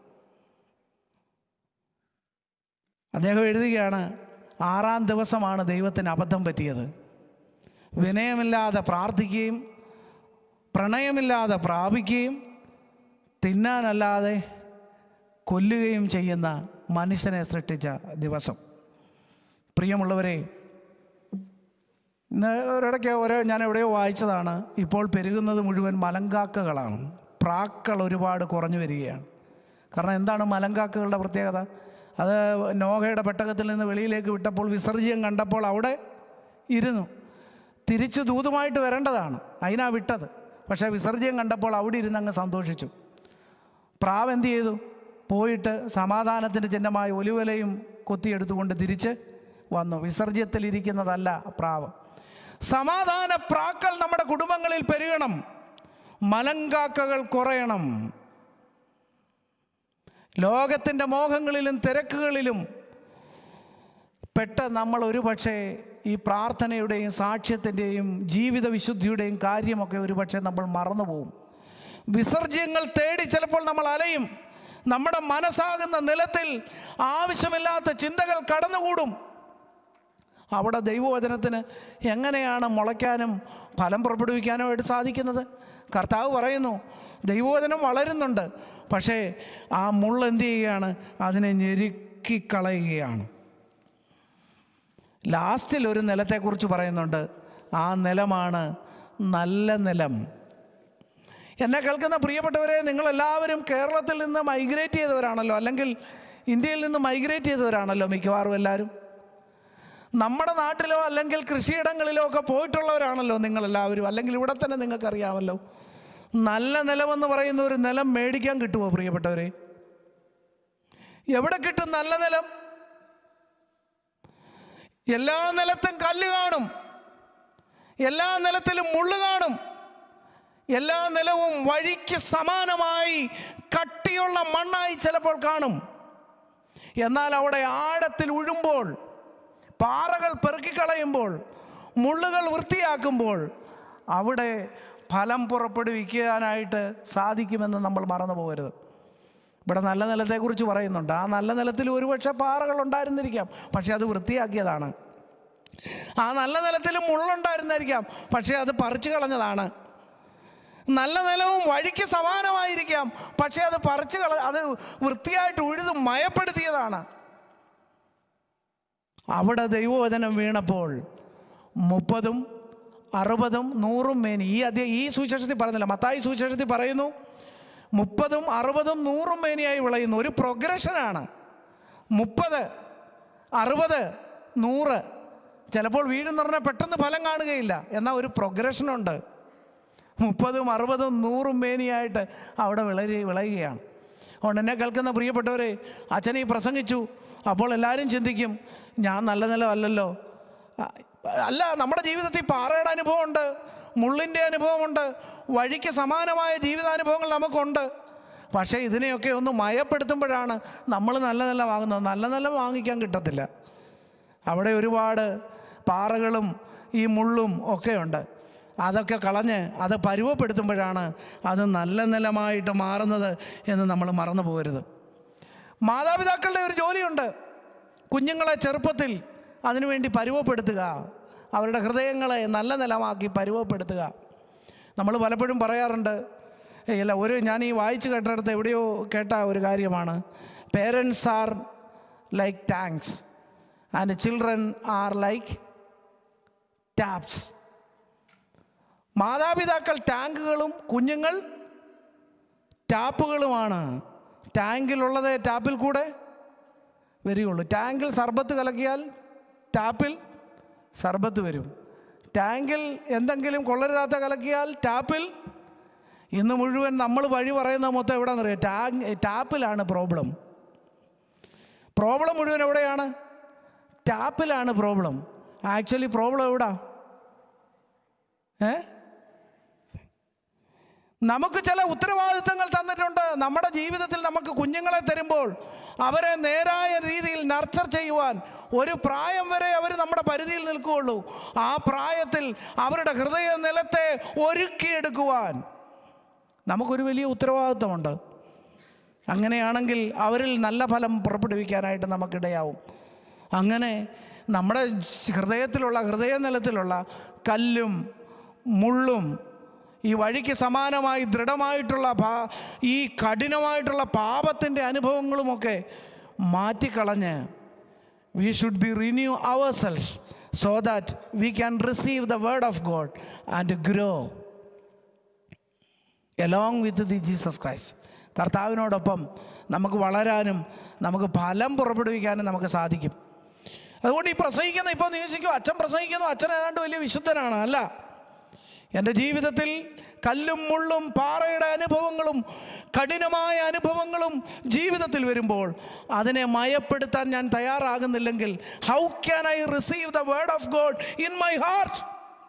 അദ്ദേഹം എഴുതുകയാണ് ആറാം ദിവസമാണ് ദൈവത്തിന് അബദ്ധം പറ്റിയത് വിനയമില്ലാതെ പ്രാർത്ഥിക്കുകയും പ്രണയമില്ലാതെ പ്രാപിക്കുകയും തിന്നാനല്ലാതെ കൊല്ലുകയും ചെയ്യുന്ന മനുഷ്യനെ സൃഷ്ടിച്ച ദിവസം പ്രിയമുള്ളവരെ ഇന്ന് ഒരിടയ്ക്ക് ഓരോ ഞാൻ എവിടെയോ വായിച്ചതാണ് ഇപ്പോൾ പെരുകുന്നത് മുഴുവൻ മലങ്കാക്കകളാണ് പ്രാക്കൾ ഒരുപാട് കുറഞ്ഞു വരികയാണ് കാരണം എന്താണ് മലങ്കാക്കകളുടെ പ്രത്യേകത അത് നോഹയുടെ പെട്ടകത്തിൽ നിന്ന് വെളിയിലേക്ക് വിട്ടപ്പോൾ വിസർജ്യം കണ്ടപ്പോൾ അവിടെ ഇരുന്നു തിരിച്ച് ദൂതുമായിട്ട് വരേണ്ടതാണ് അതിനാ വിട്ടത് പക്ഷേ വിസർജ്യം കണ്ടപ്പോൾ അവിടെ ഇരുന്ന് അങ്ങ് സന്തോഷിച്ചു പ്രാവ് എന്ത് ചെയ്തു പോയിട്ട് സമാധാനത്തിൻ്റെ ചിഹ്നമായ ഒലിവലയും കൊത്തിയെടുത്തുകൊണ്ട് തിരിച്ച് വന്നു വിസർജ്യത്തിലിരിക്കുന്നതല്ല പ്രാവ് സമാധാന പ്രാക്കൾ നമ്മുടെ കുടുംബങ്ങളിൽ പെരുകണം മലങ്കാക്കകൾ കുറയണം ലോകത്തിൻ്റെ മോഹങ്ങളിലും തിരക്കുകളിലും പെട്ട നമ്മൾ ഒരുപക്ഷെ ഈ പ്രാർത്ഥനയുടെയും സാക്ഷ്യത്തിൻ്റെയും ജീവിത വിശുദ്ധിയുടെയും കാര്യമൊക്കെ ഒരുപക്ഷെ നമ്മൾ മറന്നുപോകും വിസർജ്യങ്ങൾ തേടി ചിലപ്പോൾ നമ്മൾ അലയും നമ്മുടെ മനസ്സാകുന്ന നിലത്തിൽ ആവശ്യമില്ലാത്ത ചിന്തകൾ കടന്നുകൂടും അവിടെ ദൈവവചനത്തിന് എങ്ങനെയാണ് മുളയ്ക്കാനും ഫലം പുറപ്പെടുവിക്കാനോ ആയിട്ട് സാധിക്കുന്നത് കർത്താവ് പറയുന്നു ദൈവവചനം വളരുന്നുണ്ട് പക്ഷേ ആ മുള്ള എന്ത് ചെയ്യുകയാണ് അതിനെ ഞെരുക്കിക്കളയുകയാണ് ലാസ്റ്റിൽ ഒരു നിലത്തെക്കുറിച്ച് പറയുന്നുണ്ട് ആ നിലമാണ് നല്ല നിലം എന്നെ കേൾക്കുന്ന പ്രിയപ്പെട്ടവരെ നിങ്ങളെല്ലാവരും കേരളത്തിൽ നിന്ന് മൈഗ്രേറ്റ് ചെയ്തവരാണല്ലോ അല്ലെങ്കിൽ ഇന്ത്യയിൽ നിന്ന് മൈഗ്രേറ്റ് ചെയ്തവരാണല്ലോ മിക്കവാറും എല്ലാവരും നമ്മുടെ നാട്ടിലോ അല്ലെങ്കിൽ കൃഷിയിടങ്ങളിലോ ഒക്കെ പോയിട്ടുള്ളവരാണല്ലോ നിങ്ങളെല്ലാവരും അല്ലെങ്കിൽ ഇവിടെ തന്നെ നിങ്ങൾക്കറിയാമല്ലോ നല്ല നിലമെന്ന് പറയുന്ന ഒരു നിലം മേടിക്കാൻ കിട്ടുമോ പ്രിയപ്പെട്ടവരെ എവിടെ കിട്ടും നല്ല നിലം എല്ലാ നിലത്തും കല്ല് കാണും എല്ലാ നിലത്തിലും മുള്ളു കാണും എല്ലാ നിലവും വഴിക്ക് സമാനമായി കട്ടിയുള്ള മണ്ണായി ചിലപ്പോൾ കാണും എന്നാൽ അവിടെ ആഴത്തിൽ ഉഴുമ്പോൾ പാറകൾ പെറുക്കിക്കളയുമ്പോൾ മുള്ളുകൾ വൃത്തിയാക്കുമ്പോൾ അവിടെ ഫലം പുറപ്പെടുവിക്കാനായിട്ട് സാധിക്കുമെന്ന് നമ്മൾ മറന്നു പോകരുത് ഇവിടെ നല്ല നിലത്തെക്കുറിച്ച് പറയുന്നുണ്ട് ആ നല്ല നിലത്തിൽ ഒരുപക്ഷെ പാറകൾ ഉണ്ടായിരുന്നിരിക്കാം പക്ഷേ അത് വൃത്തിയാക്കിയതാണ് ആ നല്ല നിലത്തിൽ മുള്ളുണ്ടായിരുന്നിരിക്കാം പക്ഷേ അത് പറിച്ചു കളഞ്ഞതാണ് നല്ല നിലവും വഴിക്ക് സമാനമായിരിക്കാം പക്ഷേ അത് പറിച്ചു കള അത് വൃത്തിയായിട്ട് ഉഴുത് മയപ്പെടുത്തിയതാണ് അവിടെ ദൈവവചനം വീണപ്പോൾ മുപ്പതും അറുപതും നൂറും മേനി ഈ അധ്യ ഈ സുവിശേഷത്തിൽ പറയുന്നില്ല മത്തായി സുവിശേഷത്തിൽ പറയുന്നു മുപ്പതും അറുപതും നൂറും മേനിയായി വിളയുന്നു ഒരു പ്രോഗ്രഷനാണ് മുപ്പത് അറുപത് നൂറ് ചിലപ്പോൾ വീടെന്ന് പറഞ്ഞാൽ പെട്ടെന്ന് ഫലം കാണുകയില്ല എന്നാൽ ഒരു പ്രോഗ്രഷനുണ്ട് മുപ്പതും അറുപതും നൂറും മേനിയായിട്ട് അവിടെ വിളരി വിളയുകയാണ് അതുകൊണ്ട് എന്നെ കേൾക്കുന്ന പ്രിയപ്പെട്ടവരെ അച്ഛൻ ഈ പ്രസംഗിച്ചു അപ്പോൾ എല്ലാവരും ചിന്തിക്കും ഞാൻ നല്ല നിലമല്ലല്ലോ അ- അല്ല നമ്മുടെ ജീവിതത്തിൽ പാറയുടെ അനുഭവമുണ്ട് മുള്ളിൻ്റെ അനുഭവമുണ്ട് വഴിക്ക് സമാനമായ ജീവിതാനുഭവങ്ങൾ നമുക്കുണ്ട് പക്ഷേ ഇതിനെയൊക്കെ ഒന്ന് മയപ്പെടുത്തുമ്പോഴാണ് നമ്മൾ നല്ല നില വാങ്ങുന്നത് നല്ല നില വാങ്ങിക്കാൻ കിട്ടത്തില്ല അവിടെ ഒരുപാട് പാറകളും ഈ മുള്ളും ഒക്കെ ഉണ്ട് അതൊക്കെ കളഞ്ഞ് അത് പരുവപ്പെടുത്തുമ്പോഴാണ് അത് നല്ല നിലമായിട്ട് മാറുന്നത് എന്ന് നമ്മൾ മറന്നു പോകരുത് മാതാപിതാക്കളുടെ ഒരു ജോലിയുണ്ട് കുഞ്ഞുങ്ങളെ ചെറുപ്പത്തിൽ അതിനുവേണ്ടി പരുവപ്പെടുത്തുക അവരുടെ ഹൃദയങ്ങളെ നല്ല നിലമാക്കി പരുവപ്പെടുത്തുക നമ്മൾ പലപ്പോഴും പറയാറുണ്ട് ഏയ് അല്ല ഒരു ഞാൻ ഈ വായിച്ച് കേട്ടിടത്ത് എവിടെയോ കേട്ട ഒരു കാര്യമാണ് parents are like tanks and children are like taps മാതാപിതാക്കൾ ടാങ്കുകളും കുഞ്ഞുങ്ങൾ ടാപ്പുകളുമാണ് ടാങ്കിലുള്ളത് ടാപ്പിൽ കൂടെ വരികയുള്ളൂ ടാങ്കിൽ സർബത്ത് കലക്കിയാൽ ടാപ്പിൽ സർബത്ത് വരും ടാങ്കിൽ എന്തെങ്കിലും കൊള്ളരുതാത്ത കലക്കിയാൽ ടാപ്പിൽ ഇന്ന് മുഴുവൻ നമ്മൾ വഴി പറയുന്ന മൊത്തം എവിടെയാണെന്നറിയാം ടാങ് ടാപ്പിലാണ് പ്രോബ്ലം പ്രോബ്ലം മുഴുവൻ എവിടെയാണ് ടാപ്പിലാണ് പ്രോബ്ലം ആക്ച്വലി പ്രോബ്ലം എവിടാ ഏ നമുക്ക് ചില ഉത്തരവാദിത്തങ്ങൾ തന്നിട്ടുണ്ട് നമ്മുടെ ജീവിതത്തിൽ നമുക്ക് കുഞ്ഞുങ്ങളെ തരുമ്പോൾ അവരെ നേരായ രീതിയിൽ നർച്ചർ ചെയ്യുവാൻ ഒരു പ്രായം വരെ അവർ നമ്മുടെ പരിധിയിൽ നിൽക്കുകയുള്ളൂ ആ പ്രായത്തിൽ അവരുടെ ഹൃദയ നിലത്തെ ഒരുക്കിയെടുക്കുവാൻ നമുക്കൊരു വലിയ ഉത്തരവാദിത്തമുണ്ട് അങ്ങനെയാണെങ്കിൽ അവരിൽ നല്ല ഫലം പുറപ്പെടുവിക്കാനായിട്ട് നമുക്കിടയാവും അങ്ങനെ നമ്മുടെ ഹൃദയത്തിലുള്ള ഹൃദയനിലത്തിലുള്ള കല്ലും മുള്ളും ഈ വഴിക്ക് സമാനമായി ദൃഢമായിട്ടുള്ള ഭാ ഈ കഠിനമായിട്ടുള്ള പാപത്തിൻ്റെ അനുഭവങ്ങളുമൊക്കെ മാറ്റിക്കളഞ്ഞ് we should be renew our selves so that we can receive the word of God and grow along with the Jesus Christ കർത്താവിനോടൊപ്പം നമുക്ക് വളരാനും നമുക്ക് ഫലം പുറപ്പെടുവിക്കാനും നമുക്ക് സാധിക്കും അതുകൊണ്ട് ഈ പ്രസംഗിക്കുന്ന ഇപ്പോൾ നിയോജിക്കും അച്ഛൻ പ്രസംഗിക്കുന്നു അച്ഛൻ ഏതാണ്ട് വലിയ വിശുദ്ധനാണ് അല്ല എൻ്റെ ജീവിതത്തിൽ കല്ലും മുള്ളും പാറയുടെ അനുഭവങ്ങളും കഠിനമായ അനുഭവങ്ങളും ജീവിതത്തിൽ വരുമ്പോൾ അതിനെ മയപ്പെടുത്താൻ ഞാൻ തയ്യാറാകുന്നില്ലെങ്കിൽ how can I receive the word of God in my heart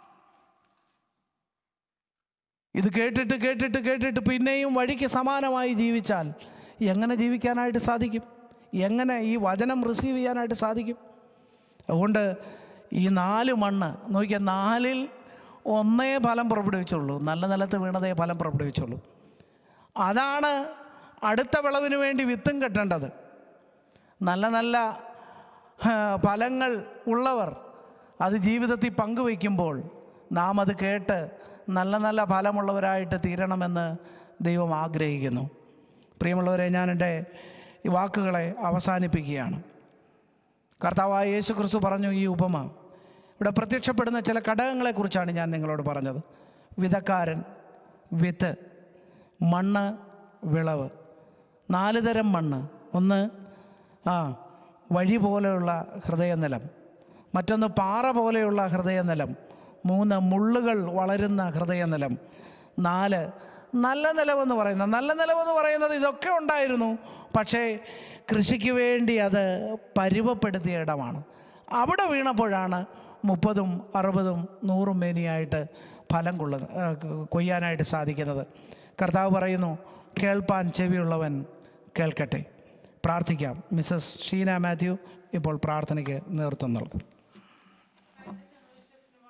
ഇത് കേട്ടിട്ട് കേട്ടിട്ട് കേട്ടിട്ട് പിന്നെയും വഴിക്ക് സമാനമായി ജീവിച്ചാൽ എങ്ങനെ ജീവിക്കാനായിട്ട് സാധിക്കും എങ്ങനെ ഈ വചനം റിസീവ് ചെയ്യാനായിട്ട് സാധിക്കും അതുകൊണ്ട് ഈ നാല് മണ്ണ് നോക്കിയാൽ നാലിൽ ഒന്നേ ഫലം പുറപ്പെടുവിച്ചുള്ളൂ നല്ല നിലത്ത് വീണതേ ഫലം പുറപ്പെടുവിച്ചുള്ളൂ അതാണ് അടുത്ത വിളവിന് വേണ്ടി വിത്തും കെട്ടേണ്ടത് നല്ല നല്ല ആ, ഫലങ്ങൾ ഉള്ളവർ അത് ജീവിതത്തിൽ പങ്കുവയ്ക്കുമ്പോൾ നാം അത് കേട്ട് നല്ല നല്ല ഫലമുള്ളവരായിട്ട് തീരണമെന്ന് ദൈവം ആഗ്രഹിക്കുന്നു പ്രിയമുള്ളവരെ ഞാൻ എൻ്റെ ഈ വാക്കുകളെ അവസാനിപ്പിക്കുകയാണ് കർത്താവായ യേശു ക്രിസ്തു പറഞ്ഞു ഈ ഉപമ ഇവിടെ പ്രത്യക്ഷപ്പെടുന്ന ചില ഘടകങ്ങളെക്കുറിച്ചാണ് ഞാൻ നിങ്ങളോട് പറഞ്ഞത് വിധക്കാരൻ വിത്ത് മണ്ണ് വിളവ് നാല് തരം മണ്ണ് ഒന്ന് ആ വഴി പോലെയുള്ള ഹൃദയനിലം മറ്റൊന്ന് പാറ പോലെയുള്ള ഹൃദയനിലം മൂന്ന് മുള്ളുകൾ വളരുന്ന ഹൃദയനിലം നാല് നല്ല നിലമെന്ന് പറയുന്നത് നല്ല നിലമെന്ന് പറയുന്നത് ഇതൊക്കെ ഉണ്ടായിരുന്നു പക്ഷേ കൃഷിക്ക് വേണ്ടി അത് പരുവപ്പെടുത്തിയ ഇടമാണ് അവിടെ വീണപ്പോഴാണ് മുപ്പതും അറുപതും നൂറും മേനിയായിട്ട് ഫലം കൊള്ളുന്ന ആ, കൊയ്യാനായിട്ട് സാധിക്കുന്നത് കർത്താവ് പറയുന്നു കേൾപ്പാൻ ചെവിയുള്ളവൻ കേൾക്കട്ടെ പ്രാർത്ഥിക്കാം മിസ്സസ് ഷീന മാത്യു ഇപ്പോൾ പ്രാർത്ഥനയ്ക്ക് നേതൃത്വം നൽകും